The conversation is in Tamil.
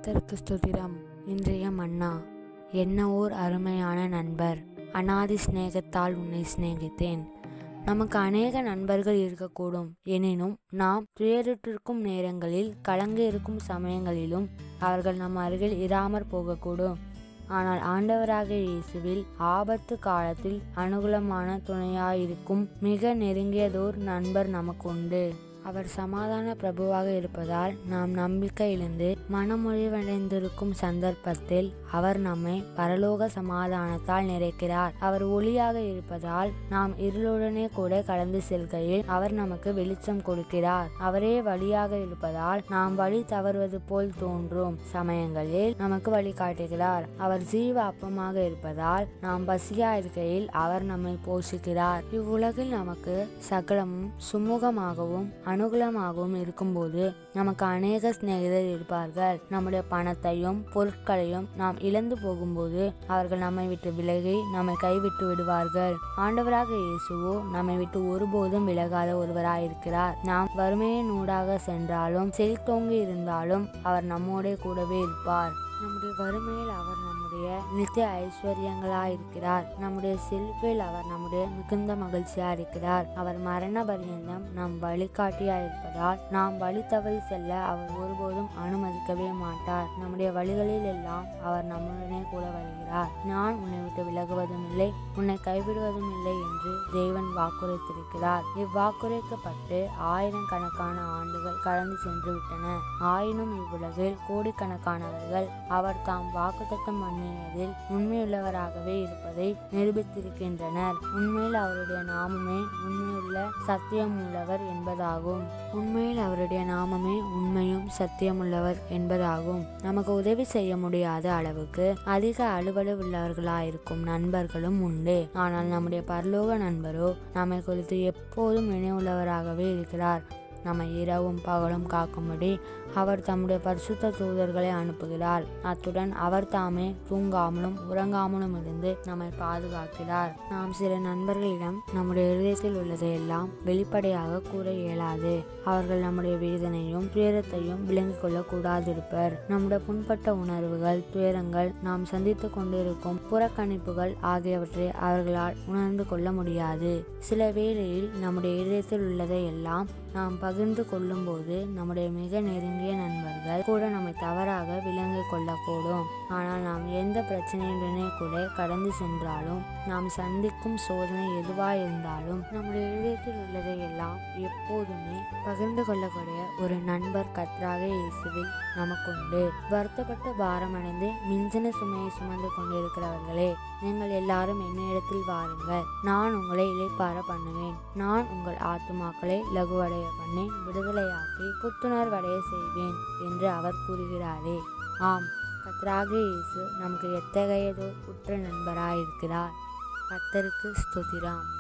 கர்த்தருக்கு ஸ்துதிரம் இன்றைய மன்னா என்ன ஓர் அருமையான நண்பர் அனாதி சிநேகத்தால் உன்னை சிநேகித்தேன் நமக்கு அநேக நண்பர்கள் இருக்கக்கூடும் எனினும் நாம் துயருற்றிருக்கும் நேரங்களில் கலங்க இருக்கும் சமயங்களிலும் அவர்கள் நம் அருகில் இராமற் போகக்கூடும் ஆனால் ஆண்டவராக இயேசுவில் ஆபத்து காலத்தில் அனுகூலமான துணையாயிருக்கும் மிக நெருங்கியதோர் நண்பர் நமக்கு உண்டு அவர் சமாதான பிரபுவாக இருப்பதால் நாம் நம்பிக்கை இழந்து மனமொழிவடைந்திருக்கும் சந்தர்ப்பத்தில் அவர் நம்மை பரலோக சமாதானத்தால் நிறைக்கிறார் அவர் ஒளியாக இருப்பதால் நாம் இருளுடனே கூட கடந்து செல்கையில் அவர் நமக்கு வெளிச்சம் கொடுக்கிறார் அவரே வழியாக இருப்பதால் நாம் வழி தவறுவது போல் தோன்றும் சமயங்களில் நமக்கு வழி காட்டுகிறார் அவர் ஜீவ அப்பமாக இருப்பதால் நாம் பசியா இருக்கையில் அவர் நம்மை போஷிக்கிறார் இவ்வுலகில் நமக்கு சகலமும் சுமூகமாகவும் அனுகூலமாகவும் இருக்கும்போது நமக்கு அநேக சிநேகிதர் இருப்பார்கள் நம்முடைய பணத்தையும் பொருட்களையும் நாம் இழந்து போகும்போது அவர்கள் நம்மை விட்டு விலகி நம்மை கைவிட்டு விடுவார்கள் ஆண்டவராக இயேசுவோ நம்மை விட்டு ஒருபோதும் விலகாத ஒருவராயிருக்கிறார் நாம் வறுமையின் ஊடாக சென்றாலும் செழித்தோங்கி இருந்தாலும் அவர் நம்மோட கூடவே இருப்பார் நம்முடைய வறுமையில் அவர் நம்முடைய நித்திய ஐஸ்வர்யங்களா இருக்கிறார் நம்முடைய செல்வில் அவர் நம்முடைய மிகுந்த மகிழ்ச்சியா இருக்கிறார் அவர் மரண பரியந்தம் நம் வழிகாட்டியா இருப்பதால் நாம் வழி தவறி செல்ல அவர் ஒருபோதும் அனுமதிக்கவே மாட்டார் நம்முடைய வழிகளில் எல்லாம் அவர் நம்முடனே கூட வருகிறார் நான் உன்னை விட்டு விலகுவதும் இல்லை உன்னை கைவிடுவதும் இல்லை என்று தேவன் வாக்குரைத்திருக்கிறார் இவ்வாக்குரைக்கப்பட்டு ஆயிரக்கணக்கான ஆண்டுகள் கடந்து சென்று விட்டன ஆயினும் இவ்வுலகில் கோடிக்கணக்கானவர்கள் அவர் தாம் வாக்குத்தத்தம் பண்ணியதில் உண்மையுள்ளவராகவே இருப்பதை நிரூபித்திருக்கின்றனர் உண்மையில் அவருடைய நாமமே உண்மையுள்ள சத்தியம் உள்ளவர் என்பதாகும் உண்மையில் அவருடைய நாமமே உண்மையும் சத்தியமுள்ளவர் என்பதாகும் நமக்கு உதவி செய்ய முடியாத அளவுக்கு அதிக அலுவலவுள்ளவர்களாயிருக்கும் நண்பர்களும் உண்டு ஆனால் நம்முடைய பரலோக நண்பரோ நம்மை குறித்து எப்போதும் நினைவுள்ளவராகவே இருக்கிறார் நம்மை இரவும் பகலும் காக்கும்படி அவர் தம்முடைய பரிசுத்த தூதர்களை அனுப்புகிறார் அத்துடன் அவர் தாமே தூங்காமலும் உறங்காமலும் இருந்து நம்மை பாதுகாக்கிறார் நாம் சில நண்பர்களிடம் நம்முடைய இதயத்தில் உள்ளதையெல்லாம் வெளிப்படையாக கூற இயலாது அவர்கள் நம்முடைய வேதனையும் துயரத்தையும் விளங்கிக் கொள்ள கூடாதிருப்பர் நம்முடைய புண்பட்ட உணர்வுகள் துயரங்கள் நாம் சந்தித்து கொண்டிருக்கும் புறக்கணிப்புகள் ஆகியவற்றை அவர்களால் உணர்ந்து கொள்ள முடியாது சில வேளையில் நம்முடைய இதயத்தில் உள்ளதை எல்லாம் நாம் பகிர்ந்து கொள்ளும்போது நம்முடைய மிக நெருங்கிய நண்பர்கள் கூட நம்மை தவறாக விளங்கிக் கொள்ளக்கூடும் ஆனால் நாம் எந்த பிரச்சனையுடனே கூட கடந்து சென்றாலும் நாம் சந்திக்கும் சோதனை எதுவாக இருந்தாலும் நம்முடைய இதயத்தில் உள்ளதை எல்லாம் எப்போதுமே பகிர்ந்து கொள்ளக்கூடிய ஒரு நண்பர் கத்ராக இயேசுவில் நமக்குண்டு வருத்தப்பட்டு பாரமடைந்து மிஞ்சின சுமையை சுமந்து கொண்டிருக்கிறவர்களே நீங்கள் எல்லாரும் என்னிடத்தில் வாருங்கள் நான் உங்களை இளைப்பார பண்ணுவேன் நான் உங்கள் ஆத்துமாக்களை லகுவடைய பண்ணி விடுதலையாக்கி புத்துணர்வடைய செய்வேன் என்று அவர் கூறுகிறாரே ஆம் கத்ராக இயேசு நமக்கு எத்தகையதோ உற்ற நண்பராயிருக்கிறார் கத்தருக்கு ஸ்துதிராம்